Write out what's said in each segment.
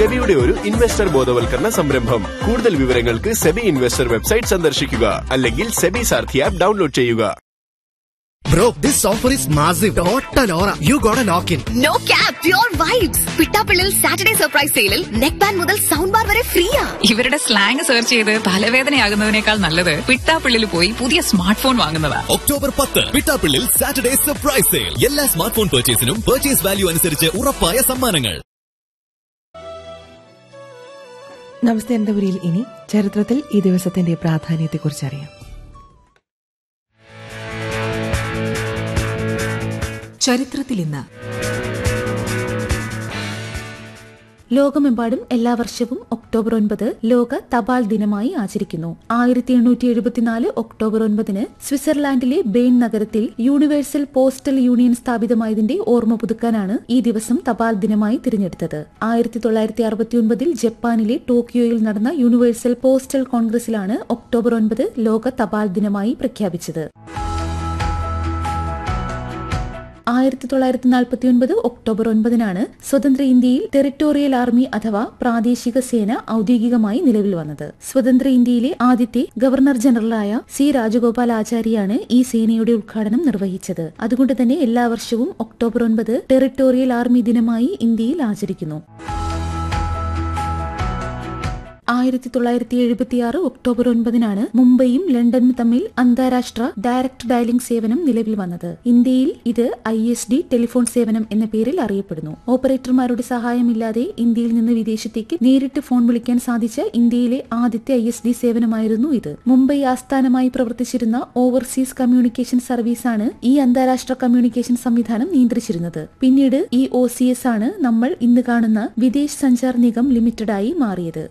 സെബിയുടെ ഒരു ഇൻവെസ്റ്റർ ബോധവൽക്കരണ സംരംഭം കൂടുതൽ വിവരങ്ങൾക്ക് സെബി ഇൻവെസ്റ്റർ വെബ്സൈറ്റ് സന്ദർശിക്കുക അല്ലെങ്കിൽ സെബി സാർഥി ആപ്പ് ഡൗൺലോഡ് ചെയ്യുക Bro, this offer is massive. Total aura. You got a lock-in. No cap pure vibes Pittappillil Saturday surprise സെയിലിൽ നെക്ക് ബാൻഡ് മുതൽ സൗണ്ട് ബാർ വരെ ഫ്രീയാ ഇവരുടെ സ്ലാങ് സെർച്ച് ചെയ്ത് തലവേദനയാകുന്നതിനേക്കാൾ നല്ലത് പിട്ടാപ്പിള്ളിൽ പോയി പുതിയ സ്മാർട്ട് ഫോൺ വാങ്ങുന്നതാ ഒക്ടോബർ പത്ത് പിട്ടാപ്പിള്ളിൽ സാറ്റർഡേ സർപ്രൈസ് സെയിൽ എല്ലാ സ്മാർട്ട് ഫോൺ പർച്ചേസിനും പർച്ചേസ് വാല്യൂ അനുസരിച്ച് ഉറപ്പായ സമ്മാനങ്ങൾ നമസ്തേ അനന്തപുരിയിൽ ഇനി ചരിത്രത്തിൽ ഈ ദിവസത്തിന്റെ പ്രാധാന്യത്തെക്കുറിച്ച് അറിയാം ചരിത്രത്തിൽ ഇന്ന് ലോകമെമ്പാടും എല്ലാ വർഷവും ഒക്ടോബർ ഒൻപത് ലോക തപാൽ ദിനമായി ആചരിക്കുന്നു ആയിരത്തി എണ്ണൂറ്റി എഴുപത്തിനാല് ഒക്ടോബർ ഒൻപതിന് സ്വിറ്റ്സർലാൻഡിലെ ബെയിൻ നഗരത്തിൽ യൂണിവേഴ്സൽ പോസ്റ്റൽ യൂണിയൻ സ്ഥാപിതമായതിന്റെ ഓർമ്മ പുതുക്കാനാണ് ഈ ദിവസം തപാൽ ദിനമായി തിരഞ്ഞെടുത്തത് ആയിരത്തി തൊള്ളായിരത്തി അറുപത്തിയൊൻപതിൽ ജപ്പാനിലെ ടോക്കിയോയിൽ നടന്ന യൂണിവേഴ്സൽ പോസ്റ്റൽ കോൺഗ്രസിലാണ് ഒക്ടോബർ ഒൻപത് ലോക തപാൽ ദിനമായി പ്രഖ്യാപിച്ചത് ആയിരത്തി തൊള്ളായിരത്തി നാൽപ്പത്തി ഒൻപത് ഒക്ടോബർ ഒൻപതിനാണ് സ്വതന്ത്ര ഇന്ത്യയിൽ ടെറിട്ടോറിയൽ ആർമി അഥവാ പ്രാദേശിക സേന ഔദ്യോഗികമായി നിലവിൽ വന്നത് സ്വതന്ത്ര ഇന്ത്യയിലെ ആദ്യത്തെ ഗവർണർ ജനറലായ സി രാജഗോപാൽ ആചാര്യാണ് ഈ സേനയുടെ ഉദ്ഘാടനം നിർവഹിച്ചത് അതുകൊണ്ട് തന്നെ എല്ലാ വർഷവും ഒക്ടോബർ ഒൻപത് ടെറിട്ടോറിയൽ ആർമി ദിനമായി ഇന്ത്യയിൽ ആചരിക്കുന്നു ആയിരത്തി തൊള്ളായിരത്തി എഴുപത്തിയാറ് ഒക്ടോബർ ഒൻപതിനാണ് മുംബൈയും ലണ്ടനും തമ്മിൽ അന്താരാഷ്ട്ര ഡയറക്ട് ഡയലിംഗ് സേവനം നിലവിൽ വന്നത് ഇന്ത്യയിൽ ഇത് ഐ എസ് ഡി ടെലിഫോൺ സേവനം എന്ന പേരിൽ അറിയപ്പെടുന്നു ഓപ്പറേറ്റർമാരുടെ സഹായമില്ലാതെ ഇന്ത്യയിൽ നിന്ന് വിദേശത്തേക്ക് നേരിട്ട് ഫോൺ വിളിക്കാൻ സാധിച്ച ഇന്ത്യയിലെ ആദ്യത്തെ ഐ എസ് ഡി സേവനമായിരുന്നു ഇത് മുംബൈ ആസ്ഥാനമായി പ്രവർത്തിച്ചിരുന്ന ഓവർസീസ് കമ്മ്യൂണിക്കേഷൻ സർവീസാണ് ഈ അന്താരാഷ്ട്ര കമ്മ്യൂണിക്കേഷൻ സംവിധാനം നിയന്ത്രിച്ചിരുന്നത് പിന്നീട് ഈ ഒ സി എസ് ആണ് നമ്മൾ ഇന്ന് കാണുന്ന വിദേശ് സഞ്ചാർ നിഗം ലിമിറ്റഡായി മാറിയത്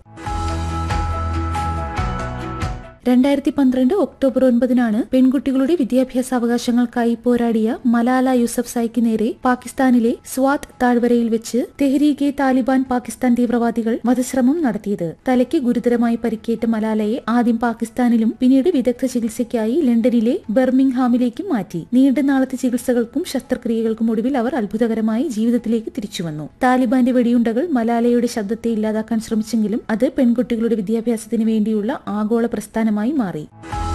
രണ്ടായിരത്തി പന്ത്രണ്ട് ഒക്ടോബർ ഒൻപതിനാണ് പെൺകുട്ടികളുടെ വിദ്യാഭ്യാസ അവകാശങ്ങൾക്കായി പോരാടിയ മലാല യൂസഫ് സായിക്ക് നേരെ പാകിസ്ഥാനിലെ സ്വാത് താഴ്വരയിൽ വെച്ച് തെഹ്രീഗെ താലിബാൻ പാകിസ്ഥാൻ തീവ്രവാദികൾ വധശ്രമം നടത്തിയത് തലയ്ക്ക് ഗുരുതരമായി പരിക്കേറ്റ മലാലയെ ആദ്യം പാകിസ്ഥാനിലും പിന്നീട് വിദഗ്ധ ചികിത്സയ്ക്കായി ലണ്ടനിലെ ബെർമിംഗ്ഹാമിലേക്കും മാറ്റി നീണ്ട നാളത്തെ ചികിത്സകൾക്കും ശസ്ത്രക്രിയകൾക്കും ഒടുവിൽ അവർ അത്ഭുതകരമായി ജീവിതത്തിലേക്ക് തിരിച്ചുവന്നു താലിബാന്റെ വെടിയുണ്ടകൾ മലാലയുടെ ശബ്ദത്തെ ഇല്ലാതാക്കാൻ ശ്രമിച്ചെങ്കിലും അത് പെൺകുട്ടികളുടെ വിദ്യാഭ്യാസത്തിന് വേണ്ടിയുള്ള ആഗോള പ്രസ്ഥാനമായി മാറി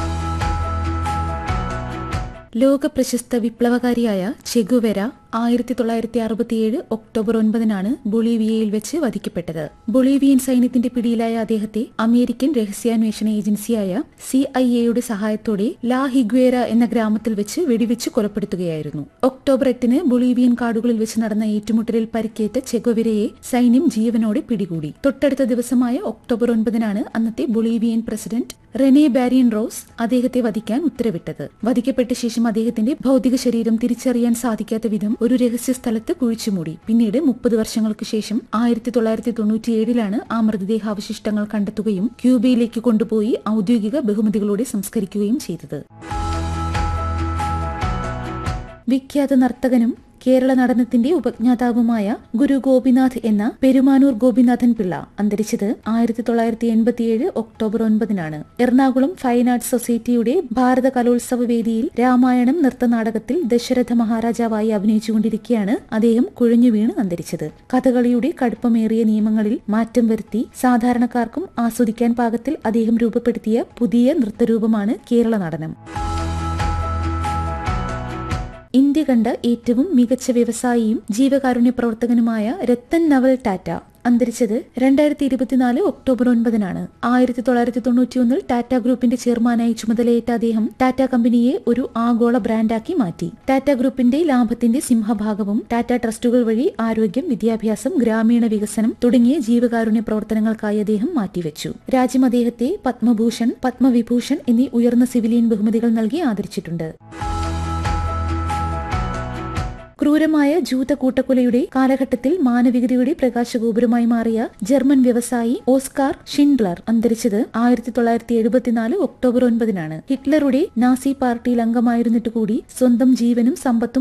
ലോക പ്രശസ്ത വിപ്ലവകാരിയായ ചെഗുവെര ആയിരത്തി തൊള്ളായിരത്തി അറുപത്തിയേഴ് ഒക്ടോബർ ഒൻപതിനാണ് ബൊളീവിയയിൽ വെച്ച് വധിക്കപ്പെട്ടത് ബൊളീവിയൻ സൈന്യത്തിന്റെ പിടിയിലായ അദ്ദേഹത്തെ അമേരിക്കൻ രഹസ്യാന്വേഷണ ഏജൻസിയായ സി ഐ എയുടെ സഹായത്തോടെ ലാ ഹിഗ്വേര എന്ന ഗ്രാമത്തിൽ വെച്ച് വെടിവെച്ച് കൊലപ്പെടുത്തുകയായിരുന്നു ഒക്ടോബർ എട്ടിന് ബൊളീവിയൻ കാടുകളിൽ വെച്ച് നടന്ന ഏറ്റുമുട്ടലിൽ പരിക്കേറ്റ ചെഗുവെരയെ സൈന്യം ജീവനോടെ പിടികൂടി തൊട്ടടുത്ത ദിവസമായ ഒക്ടോബർ ഒൻപതിനാണ് അന്നത്തെ Bolivian president Rene Barrientos അദ്ദേഹത്തെ വധിക്കാൻ ഉത്തരവിട്ടത് വധിക്കപ്പെട്ട ശേഷം അദ്ദേഹത്തിന്റെ ഭൗതിക ശരീരം തിരിച്ചറിയാൻ സാധിക്കാത്ത വിധം ഒരു രഹസ്യ സ്ഥലത്ത് കുഴിച്ചുമൂടി പിന്നീട് മുപ്പത് വർഷങ്ങൾക്ക് ശേഷം ആയിരത്തി തൊള്ളായിരത്തി തൊണ്ണൂറ്റിയേഴിലാണ് ആ മൃതദേഹാവശിഷ്ടങ്ങൾ കണ്ടെത്തുകയും ക്യൂബയിലേക്ക് കൊണ്ടുപോയി ഔദ്യോഗിക ബഹുമതികളോടെ സംസ്കരിക്കുകയും ചെയ്തത് വിഖ്യാത നർത്തകനും കേരള നടനത്തിന്റെ ഉപജ്ഞാതാവുമായ ഗുരു ഗോപിനാഥ് എന്ന പെരുമാനൂർ ഗോപിനാഥൻ പിള്ള അന്തരിച്ചത് ആയിരത്തി തൊള്ളായിരത്തി എൺപത്തിയേഴ് ഒക്ടോബർ ഒൻപതിനാണ് എറണാകുളം ഫൈൻ ആർട്സ് സൊസൈറ്റിയുടെ ഭാരത കലോത്സവ വേദിയിൽ രാമായണം നൃത്തനാടകത്തിൽ ദശരഥ മഹാരാജാവായി അഭിനയിച്ചുകൊണ്ടിരിക്കെയാണ് അദ്ദേഹം കുഴഞ്ഞു വീണ് അന്തരിച്ചത് കഥകളിയുടെ കടുപ്പമേറിയ നിയമങ്ങളിൽ മാറ്റം വരുത്തി സാധാരണക്കാർക്കും ആസ്വദിക്കാൻ പാകത്തിൽ അദ്ദേഹം രൂപപ്പെടുത്തിയ പുതിയ നൃത്തരൂപമാണ് കേരള നടനം ഇന്ത്യ കണ്ട ഏറ്റവും മികച്ച വ്യവസായിയും ജീവകാരുണ്യ പ്രവർത്തകനുമായ രത്തൻ നവൽ ടാറ്റ അന്തരിച്ചത് രണ്ടായിരത്തി ഇരുപത്തിനാല് ഒക്ടോബർ ഒൻപതിനാണ് ആയിരത്തി തൊള്ളായിരത്തി തൊണ്ണൂറ്റിയൊന്നിൽ ടാറ്റ ഗ്രൂപ്പിന്റെ ചെയർമാനായി ചുമതലയേറ്റ അദ്ദേഹം ടാറ്റ കമ്പനിയെ ഒരു ആഗോള ബ്രാൻഡാക്കി മാറ്റി ടാറ്റ ഗ്രൂപ്പിന്റെ ലാഭത്തിന്റെ സിംഹഭാഗവും ടാറ്റ ട്രസ്റ്റുകൾ വഴി ആരോഗ്യം വിദ്യാഭ്യാസം ഗ്രാമീണ വികസനം തുടങ്ങിയ ജീവകാരുണ്യ പ്രവർത്തനങ്ങൾക്കായി അദ്ദേഹം മാറ്റിവെച്ചു രാജ്യം അദ്ദേഹത്തെ പത്മഭൂഷൺ പത്മവിഭൂഷൺ എന്നീ ഉയർന്ന സിവിലിയൻ ബഹുമതികൾ നൽകി ആദരിച്ചിട്ടുണ്ട് ക്രൂരമായ ജൂത കൂട്ടക്കൊലയുടെ കാലഘട്ടത്തിൽ മാനവികതയുടെ പ്രകാശഗോപുരമായി മാറിയ ജർമ്മൻ വ്യവസായി ഓസ്കാർ ഷിൻഡ്ലർ അന്തരിച്ചത് ആയിരത്തി തൊള്ളായിരത്തി എഴുപത്തിനാല് ഒക്ടോബർ ഒൻപതിനാണ് ഹിറ്റ്ലറുടെ നാസി പാർട്ടിയിൽ അംഗമായിരുന്നിട്ട് കൂടി സ്വന്തം ജീവനും സമ്പത്തും